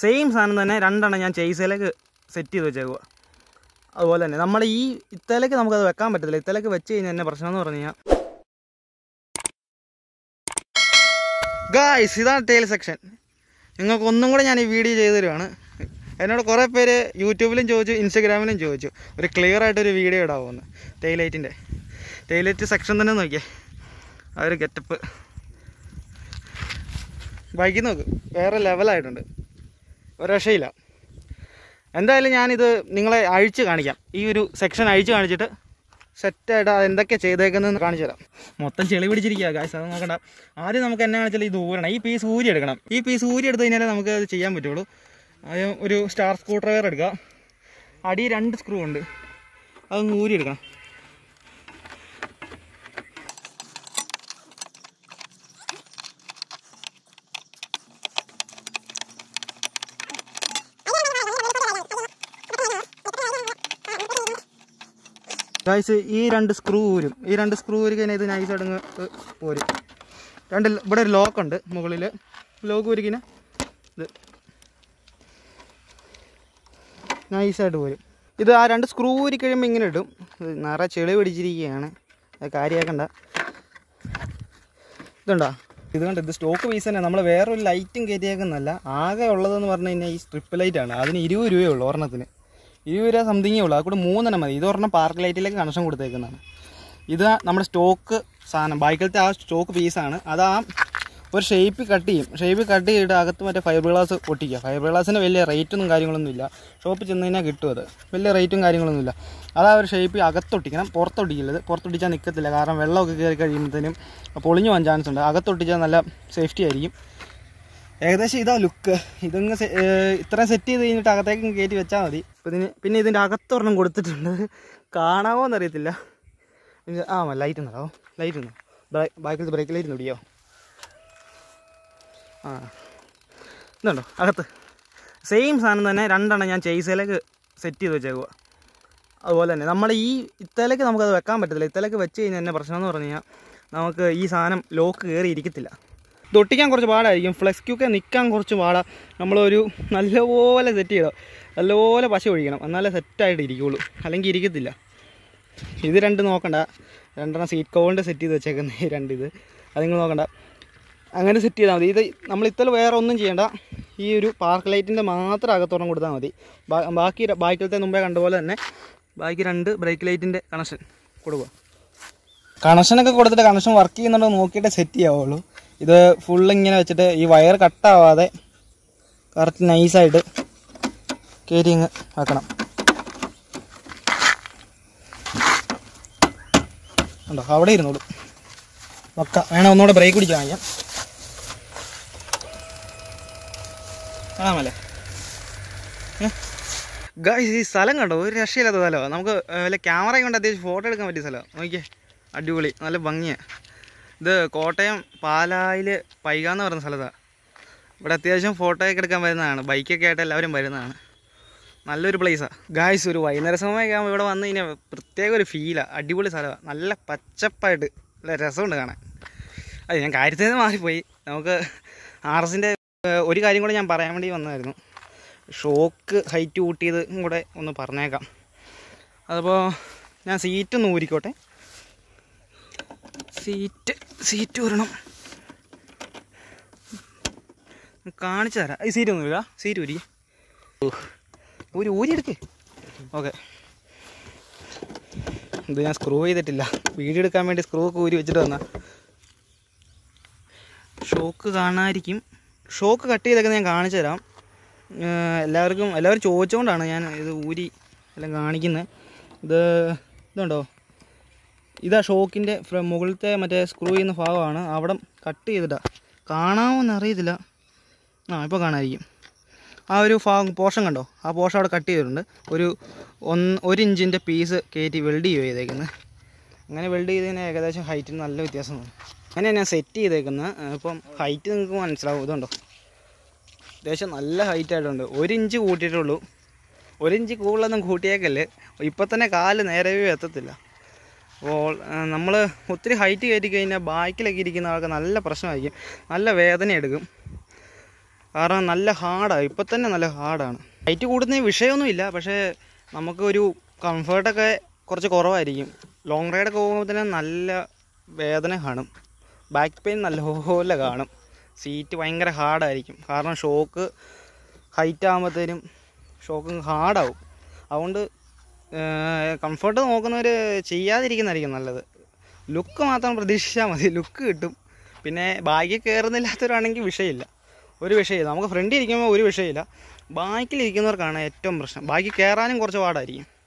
same സാധനം തന്നെ രണ്ടെണ്ണം ഞാൻ ചെയ്സയിലേക്ക് സെറ്റ് ചെയ്ത് വെച്ചേക്കുക അതുപോലെ തന്നെ നമ്മുടെ ഈ ഇത്തലേക്ക് നമുക്കത് വെക്കാൻ പറ്റത്തില്ല ഇത്തലേക്ക് വെച്ച് കഴിഞ്ഞാൽ എന്നെ പ്രശ്നം എന്ന് പറഞ്ഞു കഴിഞ്ഞാൽ ഗായ്സ് ഇതാണ് ടെയിൽ സെക്ഷൻ നിങ്ങൾക്ക് ഒന്നും കൂടെ ഞാൻ ഈ വീഡിയോ ചെയ്തു തരുവാണ് എന്നോട് കുറേ പേര് യൂട്യൂബിലും ചോദിച്ചു ഇൻസ്റ്റഗ്രാമിലും ചോദിച്ചു ഒരു ക്ലിയർ ആയിട്ടൊരു വീഡിയോ ഇടാവുമെന്ന് ടെയിലൈറ്റിൻ്റെ ടെയിലൈറ്റ് സെക്ഷൻ തന്നെ നോക്കിയേ ആ ഒരു ഗെറ്റപ്പ് ബൈക്കിൽ നോക്ക് വേറെ ലെവലായിട്ടുണ്ട് ഒരു രക്ഷയില്ല എന്തായാലും ഞാനിത് നിങ്ങളെ അഴിച്ച് കാണിക്കാം ഈ ഒരു സെക്ഷൻ അഴിച്ച് കാണിച്ചിട്ട് സെറ്റായിട്ട് അത് എന്തൊക്കെ ചെയ്തേക്കുന്നതെന്ന് കാണിച്ചു തരാം മൊത്തം ചെളി പിടിച്ചിരിക്കുക ഗായ്സ് അത് നോക്കണ്ട ആദ്യം നമുക്ക് എന്നാ വെച്ചാൽ ഇത് ഊരണം ഈ പീസ് ഊരി എടുക്കണം ഈ പീസ് ഊരി എടുത്ത് കഴിഞ്ഞാലേ നമുക്ക് അത് ചെയ്യാൻ പറ്റുള്ളൂ ആദ്യം ഒരു സ്റ്റാർ സ്ക്രൂ ഡ്രൈവർ എടുക്കുക അടി രണ്ട് സ്ക്രൂ ഉണ്ട് അതൊന്ന് ഊരി എടുക്കണം ഗായ്സ് ഈ രണ്ട് സ്ക്രൂ ഊരും ഈ രണ്ട് സ്ക്രൂ ഊരി കഴിഞ്ഞാൽ ഇത് നൈസായിട്ട് അങ്ങ് പോരും രണ്ട് ല- ഇവിടെ ഒരു ലോക്ക് ഉണ്ട് മുകളിൽ ലോക്ക് ഊരി കഴിഞ്ഞാൽ ഇത് നൈസായിട്ട് പോരും ഇത് ആ രണ്ട് സ്ക്രൂ ഊരി കഴിയുമ്പോൾ ഇങ്ങനെ ഇടും ഇത് നിറയെ ചെളി പിടിച്ചിരിക്കുകയാണ് അത് കാര്യമാക്കണ്ട ഇതുണ്ടോ ഇത് കണ്ട് ഇത് സ്റ്റോക്ക് പീസ് തന്നെ നമ്മൾ വേറൊരു ലൈറ്റും കയറ്റിയേക്കുന്നല്ല ആകെ ഉള്ളതെന്ന് പറഞ്ഞു കഴിഞ്ഞാൽ ഈ സ്ട്രിപ്പ് ലൈറ്റാണ് അതിന് ഇരുപത് രൂപയേ ഉള്ളൂ ഒരെണ്ണത്തിന് ഇരുപത് രൂപ സംതിങ്ങേ ഉള്ളൂ അത് കൂടെ മൂന്നെണ്ണം മതി ഇത് ഒരെണ്ണം പാർക്ക് ലൈറ്റിലേക്ക് കണക്ഷൻ കൊടുത്തേക്കുന്നതാണ് ഇത് നമ്മുടെ സ്റ്റോക്ക് സാധനം ബൈക്കിലത്തെ ആ സ്റ്റോക്ക് പീസാണ് അത് ആ ഒരു ഷേപ്പ് കട്ട് ചെയ്യും ഷേപ്പ് കട്ട് ചെയ്തിട്ട് അകത്ത് മറ്റേ ഫൈബർ ഗ്ലാസ് ഒട്ടിക്കുക ഫൈബർ ഗ്ലാസിന് വലിയ റേറ്റൊന്നും കാര്യങ്ങളൊന്നും ഇല്ല ഷോപ്പിൽ ചെന്ന് കഴിഞ്ഞാൽ കിട്ടും അത് വലിയ റേറ്റും കാര്യങ്ങളൊന്നും ഇല്ല അത് ആ ഒരു ഷേപ്പ് അകത്തൊട്ടിക്കണം പുറത്തൊട്ടിക്കരുത് പുറത്തൊട്ടിച്ചാൽ നിൽക്കത്തില്ല കാരണം വെള്ളമൊക്കെ കയറി കഴിയുമ്പോഴത്തേനും പൊളിഞ്ഞു പോകാൻ ചാൻസ് ഉണ്ട് അകത്തൊട്ടിച്ചാൽ നല്ല സേഫ്റ്റി ആയിരിക്കും ഏകദേശം ഇതാ ലുക്ക് ഇതങ്ങ് സെ- ഏർ ഇത്രയും സെറ്റ് ചെയ്ത് കഴിഞ്ഞിട്ട് അകത്തേക്ക് കയറ്റി വെച്ചാൽ മതി ഇപ്പം ഇതിന് പിന്നെ ഇതിൻ്റെ അകത്തൊരെണ്ണം കൊടുത്തിട്ടുണ്ട് കാണാമോ എന്നറിയത്തില്ല ഇത് ആ ലൈറ്റ് ഉണ്ടോ ലൈറ്റ് ഉണ്ടോ ബാക്കിൽ ബ്രേക്ക് ലൈറ്റ് നോടിയോ ആ ഇതുണ്ടോ അകത്ത് സെയിം സാധനം തന്നെ രണ്ടെണ്ണം ഞാൻ ചെയ്സയിലേക്ക് സെറ്റ് ചെയ്ത് വെച്ചേക്കുക അതുപോലെ തന്നെ നമ്മുടെ ഈ ഇത്തലേക്ക് നമുക്കത് വെക്കാൻ പറ്റത്തില്ല ഇത്തലേക്ക് വെച്ച് കഴിഞ്ഞാൽ എന്നെ പ്രശ്നം എന്ന് പറഞ്ഞു കഴിഞ്ഞാൽ നമുക്ക് ഈ സാധനം ലോക്ക് കയറി ഇരിക്കത്തില്ല ഇത് ഒട്ടിക്കാൻ കുറച്ച് പാടായിരിക്കും ഫ്ലെക്സ് ക്യൂക്കെ നിൽക്കാൻ കുറച്ച് പാടാ നമ്മളൊരു നല്ലപോലെ സെറ്റ് ചെയ്തോ നല്ലപോലെ പശ ഒഴിക്കണം എന്നാലേ സെറ്റായിട്ട് ഇരിക്കുള്ളൂ അല്ലെങ്കിൽ ഇരിക്കത്തില്ല ഇത് രണ്ട് നോക്കണ്ട രണ്ടെണ്ണം സീറ്റ് കവറിൻ്റെ സെറ്റ് ചെയ്ത് വെച്ചേക്കുന്ന ഈ രണ്ട് ഇത് അത് നിങ്ങൾ നോക്കണ്ട അങ്ങനെ സെറ്റ് ചെയ്താൽ മതി ഇത് നമ്മൾ ഇത്തല വേറെ ഒന്നും ചെയ്യേണ്ട ഈ ഒരു പാർക്ക് ലൈറ്റിൻ്റെ മാത്രം അകത്തോളം കൊടുത്താൽ മതി ബാ- ബാക്കി ര- ബാക്കിലത്തെ മുമ്പേ കണ്ടപോലെ തന്നെ ബാക്കി രണ്ട് ബ്രേക്ക് ലൈറ്റിൻ്റെ കണക്ഷൻ കൊടുക്കുക കണക്ഷനൊക്കെ കൊടുത്തിട്ട് കണക്ഷൻ വർക്ക് ചെയ്യുന്നുണ്ടോ എന്ന് നോക്കിയിട്ട് സെറ്റ് ചെയ്യാവുള്ളൂ ഇത് ഫുൾ ഇങ്ങനെ വെച്ചിട്ട് ഈ വയർ കട്ടാവാതെ കറക്റ്റ് നൈസായിട്ട് കയറ്റി ഇങ്ങ് വെക്കണം ഉണ്ടോ അവിടെ ഇരുന്നോളൂ വക്ക വേണം ഒന്നുകൂടെ ബ്രേക്ക് പിടിച്ച് വാങ്ങിക്കാം കാണാമല്ലേ ഗായ്സ് ഈ സ്ഥലം കണ്ടോ ഒരു രക്ഷയില്ലാത്ത സ്ഥലമാണ് നമുക്ക് ഏർ, വല്ല ക്യാമറ കൊണ്ട് അത്യാവശ്യം ഫോട്ടോ എടുക്കാൻ പറ്റിയ സ്ഥലമാണ് നോക്കിയേ അടിപൊളി നല്ല ഭംഗിയാണ് ഇത് കോട്ടയം പാലായിൽ പൈക എന്ന് പറയുന്ന സ്ഥലത്താണ് ഇവിടെ അത്യാവശ്യം ഫോട്ടോയൊക്കെ എടുക്കാൻ വരുന്നതാണ് ബൈക്കൊക്കെ ആയിട്ട് എല്ലാവരും വരുന്നതാണ് നല്ലൊരു പ്ലേസാണ് ഗായ്സ് ഒരു വൈകുന്നേര സമയമൊക്കെ ആകുമ്പോൾ ഇവിടെ വന്നു കഴിഞ്ഞാൽ പ്രത്യേക ഒരു ഫീലാണ് അടിപൊളി സ്ഥലമാണ് നല്ല പച്ചപ്പായിട്ട് നല്ല രസമുണ്ട് കാണാൻ അത് ഞാൻ കാര്യത്തിൽ നിന്ന് മാറിപ്പോയി നമുക്ക് ആർ എസിൻ്റെ ഒരു കാര്യം കൂടെ ഞാൻ പറയാൻ വേണ്ടി വന്നതായിരുന്നു ഷോക്ക് ഹൈറ്റ് കൂട്ടിയത് കൂടെ ഒന്ന് പറഞ്ഞേക്കാം അതിപ്പോൾ ഞാൻ സീറ്റ് ഒന്ന് ഊരിക്കോട്ടെ സീറ്റ് സീറ്റ് ഊരണം കാണിച്ചു തരാം ഈ സീറ്റ് ഒന്നും ഇല്ല സീറ്റ് ഊരി ഊരി ഊരി എടുക്ക് ഓക്കെ ഇത് ഞാൻ സ്ക്രൂ ചെയ്തിട്ടില്ല വീഡിയോ എടുക്കാൻ വേണ്ടി സ്ക്രൂ ഒക്കെ ഊരി വെച്ചിട്ട് വന്ന ഷോക്ക് കാണാതിരിക്കും ഷോക്ക് കട്ട് ചെയ്തൊക്കെ ഞാൻ കാണിച്ചു തരാം ഏർ എല്ലാവർക്കും എല്ലാവരും ചോദിച്ചുകൊണ്ടാണ് ഞാൻ ഇത് ഊരി എല്ലാം കാണിക്കുന്നത് ഇത് ഇതുണ്ടോ ഇതാ ഷോക്കിൻ്റെ മുകളിലത്തെ മറ്റേ സ്ക്രൂ ചെയ്യുന്ന ഭാഗമാണ് അവിടെ കട്ട് ചെയ്തിട്ടാ കാണാമോന്ന് അറിയത്തില്ല ആ ഇപ്പോൾ കാണാമായിരിക്കും ആ ഒരു ഭാഗം പോർഷൻ കണ്ടോ ആ പോർഷൻ അവിടെ കട്ട് ചെയ്തിട്ടുണ്ട് ഒരു ഒന്ന് ഒരു ഇഞ്ചിൻ്റെ പീസ് കയറ്റി വെൽഡ് ചെയ്യുക ചെയ്തേക്കുന്നത് അങ്ങനെ വെൽഡ് ചെയ്തതിന് ഏകദേശം ഹൈറ്റിന് നല്ല വ്യത്യാസം തോന്നും അങ്ങനെ ഞാൻ സെറ്റ് ചെയ്തേക്കുന്നത് ഇപ്പം ഹൈറ്റ് നിങ്ങൾക്ക് മനസ്സിലാവും ഇതുണ്ടോ അത്യാവശ്യം നല്ല ഹൈറ്റ് ആയിട്ടുണ്ട് ഒരു ഇഞ്ച് കൂട്ടിയിട്ടുള്ളൂ ഒരു ഇഞ്ച് കൂടുതലൊന്നും കൂട്ടിയേക്കല്ലേ ഇപ്പം തന്നെ കാല് നേരെ എത്തത്തില്ല അപ്പോൾ നമ്മൾ ഒത്തിരി ഹൈറ്റ് കയറ്റി കഴിഞ്ഞാൽ ബാക്കിലൊക്കെ ഇരിക്കുന്ന ആൾക്ക് നല്ല പ്രശ്നമായിരിക്കും നല്ല വേദന എടുക്കും കാരണം നല്ല ഹാർഡാണ് ഇപ്പം തന്നെ നല്ല ഹാർഡാണ് ഹൈറ്റ് കൂടുന്ന വിഷയമൊന്നുമില്ല പക്ഷേ നമുക്ക് ഒരു കംഫർട്ടൊക്കെ കുറച്ച് കുറവായിരിക്കും ലോങ് റൈഡൊക്കെ പോകുമ്പോൾ തന്നെ നല്ല വേദന കാണും ബാക്ക് പെയിൻ നല്ലപോലെ കാണും സീറ്റ് ഭയങ്കര ഹാർഡായിരിക്കും കാരണം ഷോക്ക് ഹൈറ്റ് ആകുമ്പോഴത്തേനും ഷോക്ക് ഹാർഡാവും അതുകൊണ്ട് കംഫർട്ട് നോക്കുന്നവർ ചെയ്യാതിരിക്കുന്നതായിരിക്കും നല്ലത് ലുക്ക് മാത്രം പ്രതീക്ഷിച്ചാൽ മതി ലുക്ക് കിട്ടും പിന്നെ ബാഗിൽ കയറുന്നില്ലാത്തവരാണെങ്കിൽ വിഷയമില്ല ഒരു വിഷയമില്ല നമുക്ക് ഫ്രണ്ടിൽ ഇരിക്കുമ്പോൾ ഒരു വിഷയമില്ല ബാക്കിൽ ഇരിക്കുന്നവർക്കാണ് ഏറ്റവും പ്രശ്നം ബാക്കി കയറാനും കുറച്ച് പാടായിരിക്കും